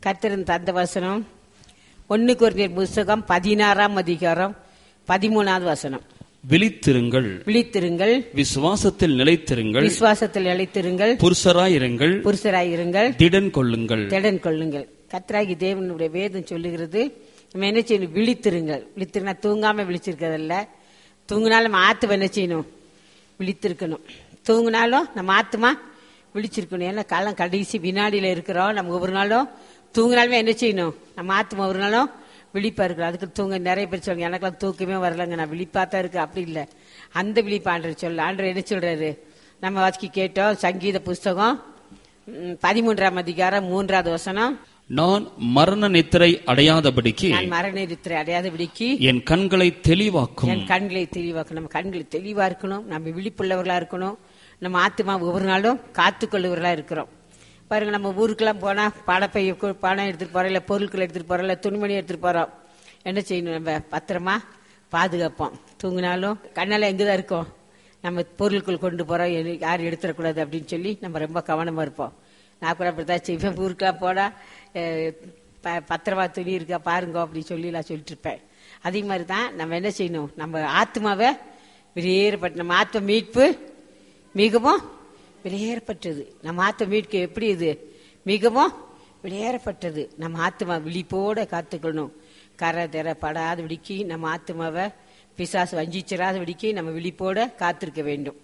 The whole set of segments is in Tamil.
கத்திரன் தந்த வசனம் ஒன்னு குறைஞ்சர் புஸ்தகம் பதினாறாம் அதிகாரம் பதிமூணாவது வசனம் விழித்திருங்கள் விழித்திருங்கள் விசுவாசத்தில் நிலைத்திருங்கள் விசுவாசத்தில் அழைத்திருங்கள் புருஷராயிருங்கள் புருஷராயிருங்கள் திடன் கொள்ளுங்கள் திடன் கொள்ளுங்கள் கத்ராகி தேவனுடைய வேதம் சொல்லுகிறது நம்ம என்ன செய்யணும் விழித்திருங்கள் விழித்திருந்தா தூங்காம விழிச்சிருக்கிறதல்ல தூங்கினாலும் நம்ம ஆத்துவ என்ன செய்யணும் விழித்திருக்கணும் தூங்கினாலும் நம்ம ஆத்துமா விழிச்சிருக்கணும் ஏன்னா காலம் கடைசி வினாடியில இருக்கிறோம் நம்ம ஒவ்வொரு நாளும் தூங்கினாலுமே என்ன செய்யணும் நம்ம ஆத்துமா ஒரு நாளும் விழிப்பா இருக்கிறோம் அதுக்கு தூங்க நிறைய பேர் சொல்லுங்க எனக்கெல்லாம் தூக்கமே வரலங்க நான் விழிப்பா தான் இருக்கு அப்படி இல்லை அந்த விழிப்பு ஆண்டர் சொல்ல ஆண்டர் என்ன சொல்றாரு நம்ம வாசிக்கு கேட்டோம் சங்கீத புஸ்தகம் ம், பதிமூன்றாம் அதிகாரம் மூன்றாவது வசனம் நான் மரண நித்திரை அடையாதபடிக்கு நான் மரண இருத்திரை அடையாத விடிக்கு என் கண்களை தெளிவாக்கும் என் கண்களை தெளிவாக்கணும் நம்ம கண்கள் தெளிவா இருக்கணும் நம்ம விழிப்புள்ளவர்களா இருக்கணும் நம்ம ஆத்மா ஒவ்வொரு நாளும் காத்துக்கொள்ளுவர்களா இருக்கிறோம் பாருங்க நம்ம ஊருக்கெல்லாம் போனா பணப்பை கு- பணம் எடுத்துட்டு போறோம் இல்ல பொருட்கள் எடுத்துட்டு போறோம் இல்ல துணிமணி எடுத்துட்டு போறோம் என்ன செய்யணும் நம்ம பத்திரமா பாதுகாப்போம் தூங்கினாலும் கண்ணால எங்கதான் இருக்கோம் நம்ம பொருட்கள் கொண்டு போறோம் எது- யாரும் எடுத்துடக்கூடாது அப்படின்னு சொல்லி நம்ம ரொம்ப கவனமா இருப்போம் நான் கூட அப்படித்தான் செய்வேன் ஊருக்கெல்லாம் போனா அஹ், ப- பத்திரமா துணி இருக்கா பாருங்க அப்படின்னு சொல்லி நான் சொல்லிட்டு இருப்பேன் அதே மாதிரி தான் நம்ம என்ன செய்யணும் நம்ம ஆத்மாவை வெளியேறப்பட்ட நம்ம ஆத்ம மீட்பு மிகவும் வெளியேறப்பட்டது நம்ம ஆத்ம மீட்பு எப்படி இது மிகவும் வெளியேறப்பட்டது நம்ம ஆத்மா விழிப்போட காத்துக்கணும் கரை தெர படாதபடிக்கு நம்ம ஆத்மாவை பிசாசு வஞ்சிச்சிடாதபடிக்கு நம்ம விழிப்போட காத்திருக்க வேண்டும்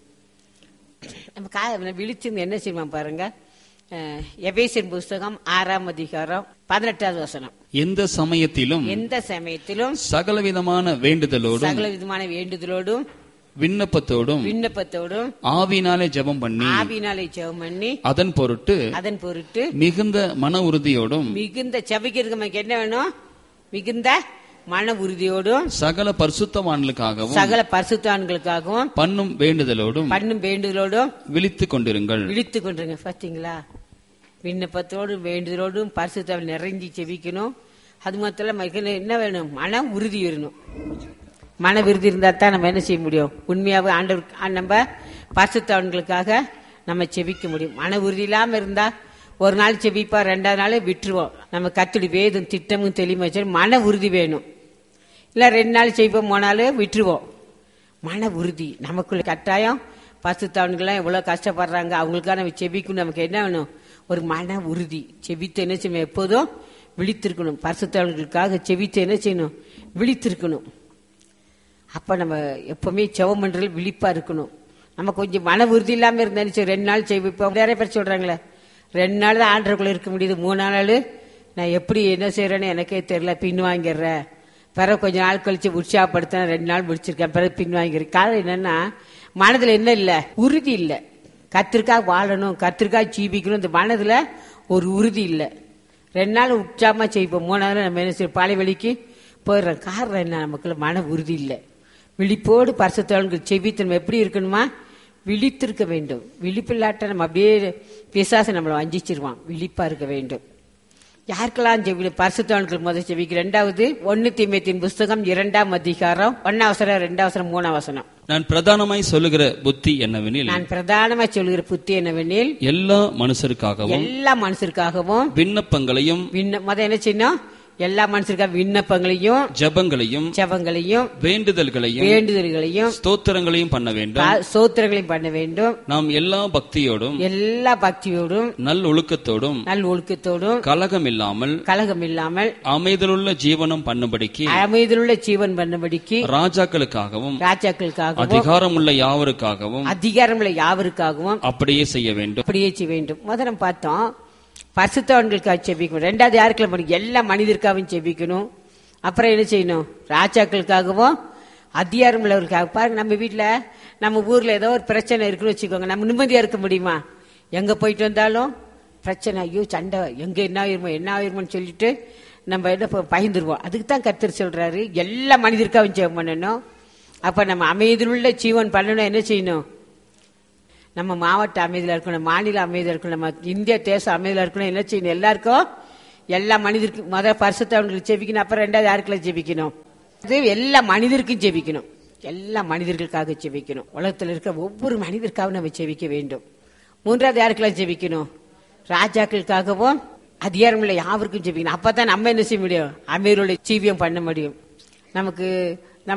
நம்ம கா விழிச்சிருந்து என்ன செய்வோம் பாருங்க அஹ், எபேசியன் புஸ்தகம் ஆறாம் அதிகாரம் பதினெட்டாவது வசனம் எந்த சமயத்திலும் எந்த சமயத்திலும் சகலவிதமான வேண்டுதலோடும் சகல விதமான வேண்டுதலோடும் விண்ணப்பத்தோடும் விண்ணப்பத்தோடும் ஆவினாலே ஜெபம் பண்ணி ஆவினாலே ஜெபம் பண்ணி அதன் பொருட்டு அதன் பொருட்டு மிகுந்த மன உறுதியோடும் மிகுந்த செபிக்கிறதுக்கு நமக்கு என்ன வேணும் மிகுந்த மன உறுதியோடும் சகல பரிசுத்தவான்களுக்காகவும் சகல பரிசுத்தான்களுக்காகவும் பண்ணும் வேண்டுதலோடும் பண்ணும் வேண்டுதலோடும் விழித்துக் கொண்டிருங்கள் விழித்து கொண்டுருங்க பாத்தீங்களா விண்ணப்பத்தோடும் வேண்டுதலோடும் பரிசுத்தாவில் நிறைஞ்சி செபிக்கணும் அது மாத்திரம் நமக்கு என்ன வேணும் மன உறுதி வரணும் மன விருதி இருந்தா தான் நம்ம என்ன செய்ய முடியும் உண்மையாவே ஆண்டவர் ஆ- நம்ம பரிசுத்தவன்களுக்காக நம்ம செபிக்க முடியும் மன உறுதி இல்லாம இருந்தா ஒரு நாள் செபிப்பா ரெண்டாவது நாள் விட்டுருவோம் நம்ம கத்துடி வேதம் திட்டமும் தெளிவுமா வச்சு மன உறுதி வேணும் இல்ல ரெண்டு நாள் செய்வோம் மூணு நாள் விட்டுருவோம் மன உறுதி நமக்குள்ள கட்டாயம் பசுத்தவன்கள்லாம் எவ்வளவு கஷ்டப்படுறாங்க அவங்களுக்காக நம்ம செபிக்கணும் நமக்கு என்ன வேணும் ஒரு மன உறுதி செபித்து என்ன செய்யணும் எப்போதும் விழித்திருக்கணும் பரிசுத்தவன்களுக்காக செபித்து என்ன செய்யணும் விழித்திருக்கணும் அப்ப நம்ம எப்பவுமே செவம் பண்றது விழிப்பா இருக்கணும் நம்ம கொஞ்சம் மன உறுதி இல்லாம இருந்தாலும் சரி ரெண்டு நாள் செய்வோம் இப்போ நிறைய பேர் சொல்றாங்களே ரெண்டு நாள் தான் ஆண்டருக்குள்ள இருக்க முடியுது மூணு நாள் நான் எப்படி என்ன செய்யறேன்னு எனக்கே தெரியல பின் வாங்கிடுறேன் பிறகு கொஞ்ச நாள் கழிச்சு உற்சாகப்படுத்தின ரெண்டு நாள் முடிச்சிருக்கேன் பிறகு பின் வாங்கிடுறேன் காரணம் என்னன்னா மனதுல என்ன இல்ல உறுதி இல்ல கத்திரிக்காய் வாழணும் கத்திரிக்காய் ஜீபிக்கணும் இந்த மனதுல ஒரு உறுதி இல்ல ரெண்டு நாள் உற்சாகமா செய்வோம் மூணாவது நம்ம என்ன செய்வோம் பாலை வெளிக்கு போயிடுறோம் காரணம் என்ன நமக்குள்ள மன உறுதி இல்லை விழிப்போடு பரிசுத்தவன்கள் செவித்து நம்ம எப்படி இருக்கணுமா விழித்திருக்க வேண்டும் விழிப்பில்லாட்ட நம்ம அப்படியே பிசாசு நம்மளை வஞ்சிச்சிருவான் விழிப்பா இருக்க வேண்டும் யாருக்கெல்லாம் செவி பரிசுத்தவன்கள் முதல் செவிக்கு ரெண்டாவது ஒன்னு தீமையத்தின் புஸ்தகம் இரண்டாம் அதிகாரம் ஒன்னாவசரம் ரெண்டாவசரம் மூணாவசனம் நான் பிரதானமாய் சொல்லுகிற புத்தி என்னவெனில் நான் பிரதானமா சொல்லுகிற புத்தி என்னவெனில் எல்லா மனுஷருக்காகவும் எல்லா மனுஷருக்காகவும் விண்ணப்பங்களையும் விண்ண முத என்ன செய்யணும் எல்லா மனுஷருக்காக விண்ணப்பங்களையும் ஜெபங்களையும் ஜெபங்களையும் வேண்டுதல்களையும் வேண்டுதல்களையும் ஸ்தோத்திரங்களையும் பண்ண வேண்டும் பா- சோத்திரங்களையும் பண்ண வேண்டும் நாம் எல்லா பக்தியோடும் எல்லா பக்தியோடும் நல் ஒழுக்கத்தோடும் நல் ஒழுக்கத்தோடும் கலகம் இல்லாமல் கலகம் இல்லாமல் அமைதலுள்ள ஜீவனம் பண்ணும்படிக்கு அமைதியுள்ள ஜீவன் பண்ணும்படிக்கு ராஜாக்களுக்காகவும் ராஜாக்களுக்காகவும் அதிகாரமுள்ள யாவருக்காகவும் அதிகாரமுள்ள யாவருக்காகவும் அப்படியே செய்ய வேண்டும் அப்படியே செய்ய வேண்டும் முதல்ல பார்த்தோம் பரிசுத்தவன்களுக்காக செபிக்கணும் ரெண்டாவது யாருக்குள்ள பண்ணி எல்லா மனிதருக்காகவும் செபிக்கணும் அப்புறம் என்ன செய்யணும் ராஜாக்களுக்காகவும் அதிகாரம் உள்ளவர்களுக்காக பாருங்க நம்ம வீட்ல நம்ம ஊர்ல ஏதோ ஒரு பிரச்சனை இருக்குன்னு வச்சுக்கோங்க நம்ம நிம்மதியா இருக்க முடியுமா எங்க போயிட்டு வந்தாலும் பிரச்சனை ஐயோ சண்டை எங்க என்ன ஆயிருமோ என்ன ஆயிருமோன்னு சொல்லிட்டு நம்ம என்ன ப- பயந்துருவோம் அதுக்கு தான் கர்த்தர் சொல்றாரு எல்லா மனிதருக்காகவும் ஜெபம் பண்ணணும் அப்ப நம்ம அமைதியுள்ள ஜீவன் பண்ணணும் என்ன செய்யணும் நம்ம மாவட்ட அமைதியில் இருக்கணும் மாநில அமைதியில் இருக்கணும் நம்ம இந்திய தேசம் அமைதியில் இருக்கணும் என்ன செய்யணும் எல்லாருக்கும் எல்லா மனிதருக்கும் முதல்ல பரிசுத்தவங்களுக்கு ஜெபிக்கணும் அப்புறம் ரெண்டாவது யாருக்கெல்லாம் ஜெபிக்கணும் இது எல்லா மனிதருக்கும் ஜெபிக்கணும் எல்லா மனிதர்களுக்காக ஜெபிக்கணும் உலகத்தில் இருக்க ஒவ்வொரு மனிதருக்காகவும் நம்ம ஜெபிக்க வேண்டும் மூன்றாவது யாருக்கெல்லாம் ஜெபிக்கணும் ராஜாக்களுக்காகவும் அதிகாரம் இல்லை யாவருக்கும் ஜெபிக்கணும் அப்பதான் நம்ம என்ன செய்ய முடியும் அமீரோட ஜீவியம் பண்ண முடியும் நமக்கு